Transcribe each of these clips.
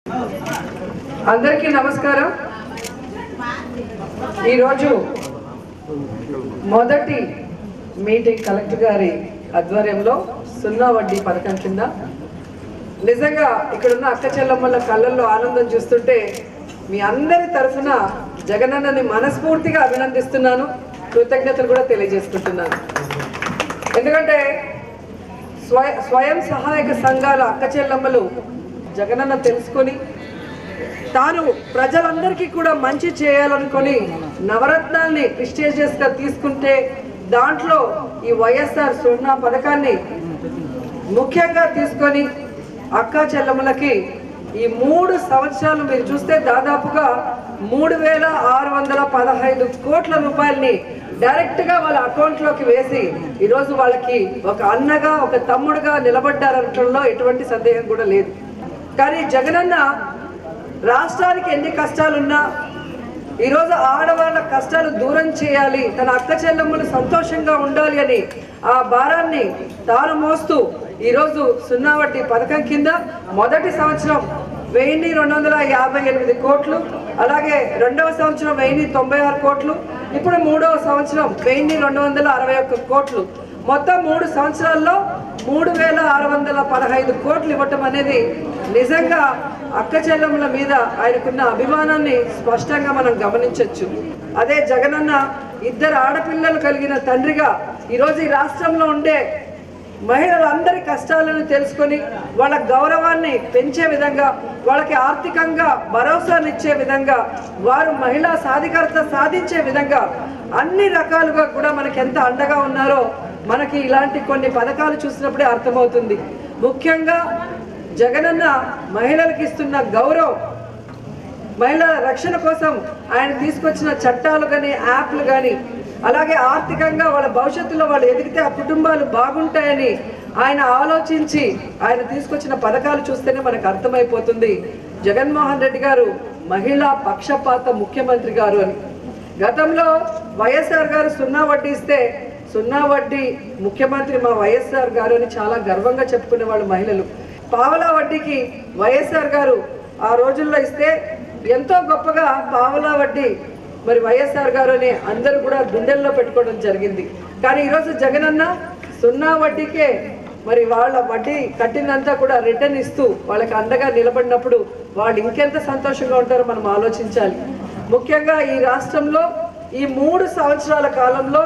అందరికీ నమస్కారం ఈరోజు మొదటి మీటింగ్ కలెక్టర్ గారి ఆధ్వర్యంలో సున్నా వడ్డీ పథకం కింద నిజంగా ఇక్కడున్న అక్క చెల్లమ్మల కళ్ళల్లో ఆనందం చూస్తుంటే మీ అందరి తరఫున జగనన్నని మనస్ఫూర్తిగా అభినందిస్తున్నాను కృతజ్ఞతలు కూడా తెలియజేసుకుంటున్నాను ఎందుకంటే స్వయ స్వయం సహాయక సంఘాల అక్క చెల్లమ్మలు జగనన్న తెలుసుకొని తాను ప్రజలందరికీ కూడా మంచి చేయాలనుకొని నవరత్నాల్ని ప్రిస్టేజియస్గా తీసుకుంటే దాంట్లో ఈ వైఎస్ఆర్ సున్నా పథకాన్ని ముఖ్యంగా తీసుకొని అక్క చెల్లెమ్మలకి ఈ మూడు సంవత్సరాలు మీరు చూస్తే దాదాపుగా మూడు వేల ఆరు వందల పదహైదు కోట్ల రూపాయలని డైరెక్ట్గా వాళ్ళ అకౌంట్లోకి వేసి ఈరోజు వాళ్ళకి ఒక అన్నగా ఒక తమ్ముడుగా నిలబడ్డారనటంలో ఎటువంటి సందేహం కూడా లేదు కానీ జగనన్న రాష్ట్రానికి ఎన్ని కష్టాలున్నా ఈరోజు ఆడవాళ్ళ కష్టాలు దూరం చేయాలి తన అక్క చెల్లెమ్మలు సంతోషంగా ఉండాలి అని ఆ భారాన్ని తాను మోస్తూ ఈరోజు సున్నా వడ్డీ పథకం కింద మొదటి సంవత్సరం వెయ్యి రెండు వందల యాభై ఎనిమిది కోట్లు అలాగే రెండవ సంవత్సరం వెయ్యి తొంభై ఆరు కోట్లు ఇప్పుడు మూడవ సంవత్సరం వెయ్యి రెండు వందల అరవై ఒక్క కోట్లు మొత్తం మూడు సంవత్సరాల్లో మూడు వేల ఆరు వందల పదహైదు కోట్లు ఇవ్వటం అనేది నిజంగా అక్క చెల్లెముల మీద ఆయనకున్న అభిమానాన్ని స్పష్టంగా మనం గమనించవచ్చు అదే జగనన్న ఇద్దరు ఆడపిల్లలు కలిగిన తండ్రిగా ఈరోజు ఈ రాష్ట్రంలో ఉండే మహిళలందరి కష్టాలను తెలుసుకొని వాళ్ళ గౌరవాన్ని పెంచే విధంగా వాళ్ళకి ఆర్థికంగా భరోసానిచ్చే విధంగా వారు మహిళా సాధికారత సాధించే విధంగా అన్ని రకాలుగా కూడా మనకి ఎంత అండగా ఉన్నారో మనకి ఇలాంటి కొన్ని పథకాలు చూసినప్పుడే అర్థమవుతుంది ముఖ్యంగా జగనన్న మహిళలకు ఇస్తున్న గౌరవం మహిళల రక్షణ కోసం ఆయన తీసుకొచ్చిన చట్టాలు కానీ యాప్లు కానీ అలాగే ఆర్థికంగా వాళ్ళ భవిష్యత్తులో వాళ్ళు ఎదిగితే ఆ కుటుంబాలు బాగుంటాయని ఆయన ఆలోచించి ఆయన తీసుకొచ్చిన పథకాలు చూస్తేనే మనకు అర్థమైపోతుంది జగన్మోహన్ రెడ్డి గారు మహిళా పక్షపాత ముఖ్యమంత్రి గారు అని గతంలో వైఎస్ఆర్ గారు సున్నా వడ్డీ ఇస్తే సున్నా వడ్డీ ముఖ్యమంత్రి మా వైఎస్ఆర్ గారు అని చాలా గర్వంగా చెప్పుకునే వాళ్ళు మహిళలు పావలా వడ్డీకి వైఎస్ఆర్ గారు ఆ రోజుల్లో ఇస్తే ఎంతో గొప్పగా పావలా వడ్డీ మరి వైఎస్ఆర్ గారు అని అందరూ కూడా గుండెల్లో పెట్టుకోవడం జరిగింది కానీ ఈరోజు జగనన్న సున్నా వడ్డీకే మరి వాళ్ళ వడ్డీ కట్టినంతా కూడా రిటర్న్ ఇస్తూ వాళ్ళకి అండగా నిలబడినప్పుడు వాళ్ళు ఇంకెంత సంతోషంగా ఉంటారో మనం ఆలోచించాలి ముఖ్యంగా ఈ రాష్ట్రంలో ఈ మూడు సంవత్సరాల కాలంలో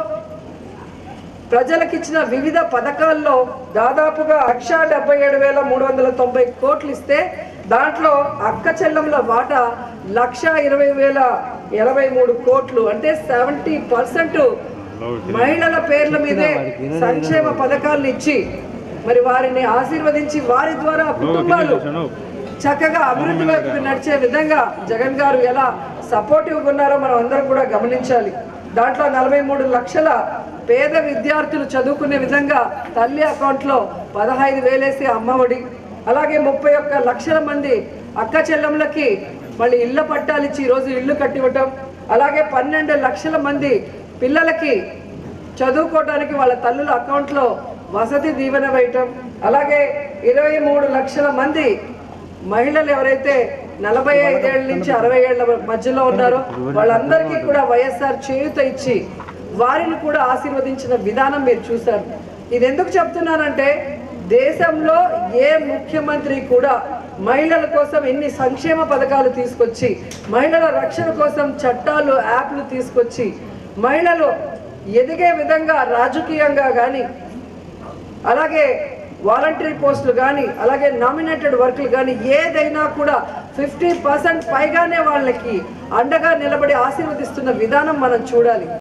ప్రజలకు ఇచ్చిన వివిధ పథకాల్లో దాదాపుగా లక్ష డెబ్బై ఏడు వేల మూడు వందల తొంభై కోట్లు ఇస్తే దాంట్లో అక్క చెల్లెముల వాటా లక్ష ఇరవై వేల ఎనభై మూడు కోట్లు అంటే సెవెంటీ పర్సెంట్ మహిళల పేర్ల మీదే సంక్షేమ పథకాలను ఇచ్చి మరి వారిని ఆశీర్వదించి వారి ద్వారా కుటుంబాలు చక్కగా అభివృద్ధి వైపు నడిచే విధంగా జగన్ గారు ఎలా సపోర్టివ్గా ఉన్నారో మనం అందరం కూడా గమనించాలి దాంట్లో నలభై మూడు లక్షల పేద విద్యార్థులు చదువుకునే విధంగా తల్లి అకౌంట్లో పదహైదు వేలేసి అమ్మఒడి అలాగే ముప్పై ఒక్క లక్షల మంది అక్క చెల్లెములకి మళ్ళీ ఇళ్ళ పట్టాలు ఇచ్చి ఈరోజు ఇల్లు కట్టివ్వటం అలాగే పన్నెండు లక్షల మంది పిల్లలకి చదువుకోవడానికి వాళ్ళ తల్లుల అకౌంట్లో వసతి దీవెన వేయటం అలాగే ఇరవై మూడు లక్షల మంది మహిళలు ఎవరైతే నలభై ఐదేళ్ల నుంచి అరవై ఏళ్ల మధ్యలో ఉన్నారో వాళ్ళందరికీ కూడా వైఎస్ఆర్ చేయూత ఇచ్చి వారిని కూడా ఆశీర్వదించిన విధానం మీరు చూశారు ఇది ఎందుకు చెప్తున్నానంటే దేశంలో ఏ ముఖ్యమంత్రి కూడా మహిళల కోసం ఎన్ని సంక్షేమ పథకాలు తీసుకొచ్చి మహిళల రక్షణ కోసం చట్టాలు యాప్లు తీసుకొచ్చి మహిళలు ఎదిగే విధంగా రాజకీయంగా కానీ అలాగే వాలంటరీ పోస్టులు కానీ అలాగే నామినేటెడ్ వర్క్లు కానీ ఏదైనా కూడా ఫిఫ్టీ పర్సెంట్ పైగానే వాళ్ళకి అండగా నిలబడి ఆశీర్వదిస్తున్న విధానం మనం చూడాలి